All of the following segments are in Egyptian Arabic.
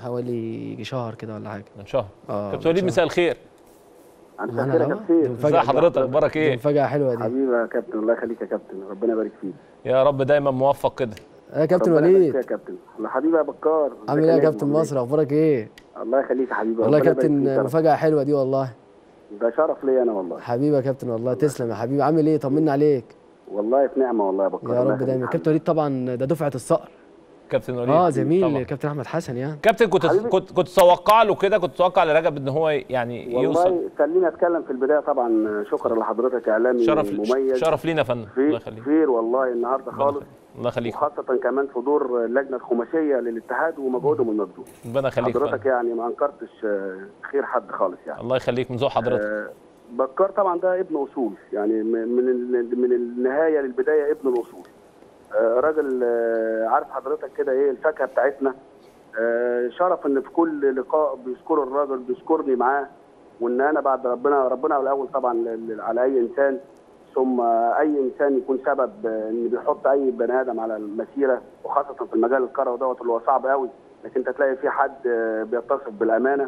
حوالي يجي شهر كده ولا حاجه من شهر اه كابتن وليد من مساء الخير انت ما أنا خير يا أهو. كابتن دي ازي مفاجأة. حضرتك اخبارك دي ايه مفاجاه حلوه دي حبيبي يا كابتن الله يخليك يا كابتن ربنا يبارك فيك يا رب دايما موفق كده يا كابتن ربنا يبارك فيك وليد يا كابتن الله حبيبي يا بكار عامل ايه يا كابتن مصر اخبارك ايه الله يخليك يا حبيبي والله يا ربنا يبارك فيك يا كابتن رب. مفاجاه حلوه دي والله ده شرف ليا انا والله حبيبي يا كابتن والله تسلم يا حبيبي عامل ايه طمنا عليك والله في نعمه والله يا بكار يا الله رب يخليك دايما يا كابتن وليد طبعا ده دفعه الصقر كابتن وليد اه زميل طبعا. كابتن احمد حسن يعني كابتن كنت حبيبي. كنت كنت تتوقع له كده كنت تتوقع لرجب ان هو يعني يوصل والله خليني اتكلم في البدايه طبعا شكرا لحضرتك اعلامي شرف مميز شرف لينا يا فندم الله خير يخليك خير والله النهارده ربنا خالص يخليك. الله يخليك وخاصه كمان في دور اللجنه الخماسيه للاتحاد ومجهودهم المبذول ربنا يخليك يا حضرتك فندم. يعني ما انكرتش آه، خير حد خالص يعني الله يخليك من ذوق حضرتك آه، بكار طبعا ده ابن اصول يعني م- من ال- من النهايه للبدايه ابن الاصول آه، راجل آه، عارف حضرتك كده ايه الفاكهه بتاعتنا آه، شرف ان في كل لقاء بيذكر الراجل بيذكرني معاه وان انا بعد ربنا ربنا الاول طبعا ل- ل- على اي انسان ثم اي انسان يكون سبب آه، ان بيحط اي بني ادم على المسيره وخاصه في المجال الكروي دوت اللي هو صعب قوي لكن انت تلاقي في حد آه، بيتصف بالامانه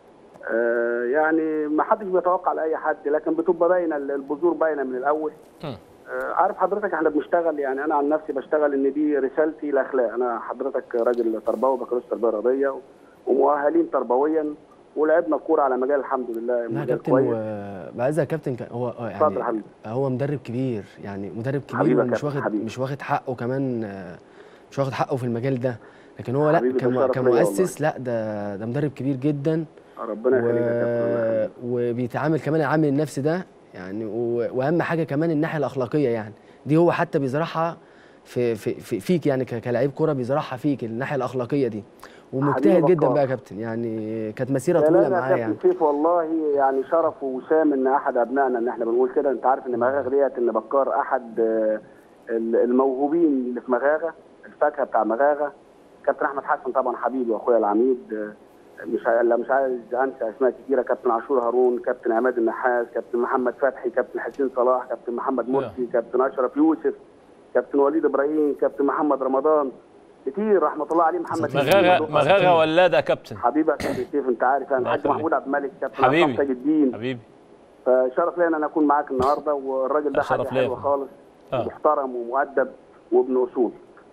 آه، يعني ما حدش بيتوقع لاي حد لكن بتبقى باينه البذور باينه من الاول مم. آه، عارف حضرتك احنا بنشتغل يعني انا عن نفسي بشتغل ان دي رسالتي الاخلاق انا حضرتك راجل تربوي بكالوريوس تربيه رياضيه ومؤهلين تربويا ولعبنا كوره على مجال الحمد لله لا يا مجال كابتن كويس و- بعز يا كابتن كان- هو آه اتفضل يا يعني حبيبي هو مدرب كبير يعني مدرب كبير حبيبي يا ومش كابتن، واخد حبيبي. مش واخد حقه كمان آه، مش واخد حقه في المجال ده لكن هو لا حبيبي، ده كم- شرف ليا كمؤسس لا ده ده مدرب كبير جدا ربنا يخليك يا كابتن الله و... يخليك. وبيتعامل كمان العامل النفسي ده يعني و... واهم حاجه كمان الناحيه الاخلاقيه يعني دي هو حتى بيزرعها في, في, في فيك يعني ك- كلاعب كوره بيزرعها فيك الناحيه الاخلاقيه دي ومجتهد حبيبي جدا بكار. بقى يا كابتن يعني كانت مسيره لا طويله لا معاه يا يعني كابتن سيف والله يعني شرف وسام ان احد ابنائنا ان احنا بنقول كده انت عارف ان مغاغه ديت ان بكار احد آه، ال- الموهوبين اللي في مغاغه الفاكهه بتاع مغاغه كابتن احمد حسن طبعا حبيبي واخويا العميد آه، مش ع- لا مش عايز انسى اسماء كتيره كابتن عاشور هارون كابتن عماد النحاس كابتن محمد فتحي كابتن حسين صلاح كابتن محمد مرسي كابتن اشرف يوسف كابتن وليد ابراهيم كابتن محمد رمضان كتير رحمه الله عليه محمد مغاغه ممدوح. مغاغه ولاده يا كابتن حبيبي يا كابتن سيف انت عارف انا الله الحاج يخليك. محمود عبد الملك كابتن حبيبي. عصام تاج الدين حبيبي فشرف لي ان انا اكون معاك النهارده والراجل ده حاجه شرف ليا. حلوه خالص آه. محترم ومؤدب وابن اصول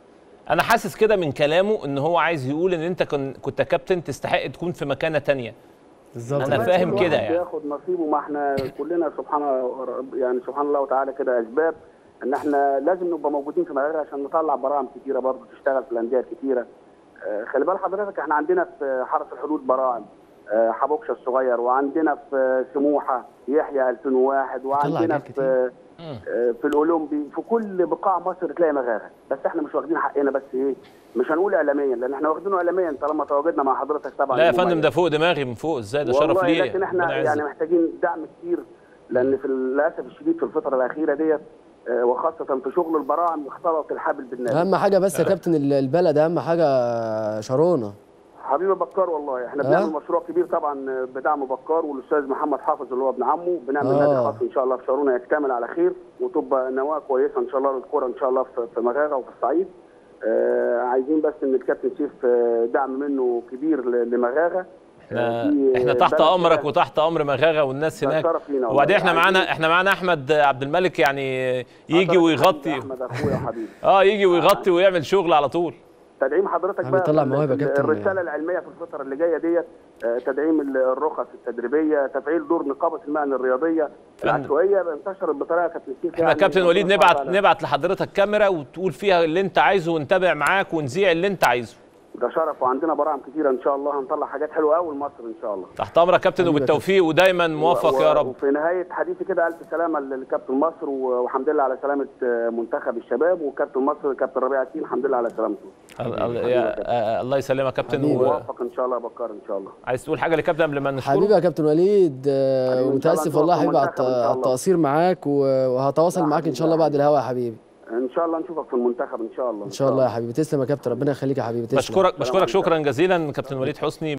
انا حاسس كده من كلامه ان هو عايز يقول ان انت كن- كنت كابتن تستحق تكون في مكانه تانية بالظبط أنا كده. فاهم كل كده واحد يعني. بياخد نصيبه ما احنا كلنا سبحان يعني سبحان الله وتعالى كده اسباب ان احنا لازم نبقى موجودين في مغاربه عشان نطلع براعم كتيره برضه تشتغل في الانديه الكتيره آه، خلي بال حضرتك احنا عندنا في حرس الحدود براعم آه، حبوكشه الصغير وعندنا في سموحه يحيى 2001 وعندنا حاجات في كتير. مم. آه، في الاولمبي في كل بقاع مصر تلاقي مغاغه بس احنا مش واخدين حقنا بس ايه مش هنقول اعلاميا لان احنا واخدينه اعلاميا طالما تواجدنا مع حضرتك طبعا لا يا مميز. فندم ده فوق دماغي من فوق ازاي ده شرف والله ليه لكن احنا ربنا يعني يعزك. محتاجين دعم كتير لان في للاسف الشديد في الفتره الاخيره ديت آه، وخاصه في شغل البراعم اختلط الحبل بالنابل اهم حاجه بس يا كابتن ال- البلد اهم حاجه شارونه حبيبي بكار والله احنا آه. بنعمل مشروع كبير طبعا بدعم بكار والاستاذ محمد حافظ اللي هو ابن عمه بنعمل آه. نادي خاص ان شاء الله في شارونه يكتمل على خير وتبقى نواه كويسه ان شاء الله للكره ان شاء الله في في مغاغه وفي الصعيد آه عايزين بس ان الكابتن سيف آه، دعم منه كبير ل- لمغاغه احنا, آه، دي احنا تحت بلد امرك كده. وتحت امر مغاغه والناس ده هناك شرف لينا والله. وبعدين احنا معانا عايزين- احنا معانا احمد عبد الملك يعني يجي حضرتك ويغطي احمد اخويا وحبيبي اه يجي ويغطي ويعمل شغل على طول تدعيم حضرتك عم بقى يطلع في- مواهب يا في كابتن. الرساله العلميه في الفتره اللي جايه ديت آه، تدعيم ال- الرخص التدريبيه تفعيل دور نقابه المهن الرياضيه العشوائيه انتشرت بطريقه كابتن سيف احنا يعني كابتن وليد ربنا نبعت يستر على- نبعت لحضرتك كاميرا وتقول فيها اللي انت عايزه ونتابع معاك ونذيع اللي انت عايزه ده شرف وعندنا براعم كتيره ان شاء الله هنطلع حاجات حلوه قوي لمصر ان شاء الله تحت امرك كابتن حبيبي يا وبالتوفيق ودايما موفق و- يا رب وفي نهايه حديثي كده الف سلامه لكابتن مصر و- والحمد لله على سلامه آه، منتخب الشباب وكابتن مصر كابتن ربيع ياسين الحمد لله على سلامته ال- ال- يا- آه، الله يسلمك يا كابتن حبيبي. موفق ان شاء الله يا بكار ان شاء الله وعايز تقول حاجه للكابتن قبل ما نشكره حبيبي يا كابتن وليد آه، حبيبي، إن شاء ومتاسف الله والله نشوفك حبيبي على في المنتخب إن شاء الت- الله. التقصير معاك و- وهتواصل لا معاك ان حبيبي، شاء الله لا بعد الهوا يا حبيبي ان شاء الله نشوفك في المنتخب ان شاء الله ان شاء الله يا حبيبي تسلم يا كابتن ربنا يخليك يا حبيبي تسلم بشكرك بشكرك شكرا جزيلا كابتن وليد حسني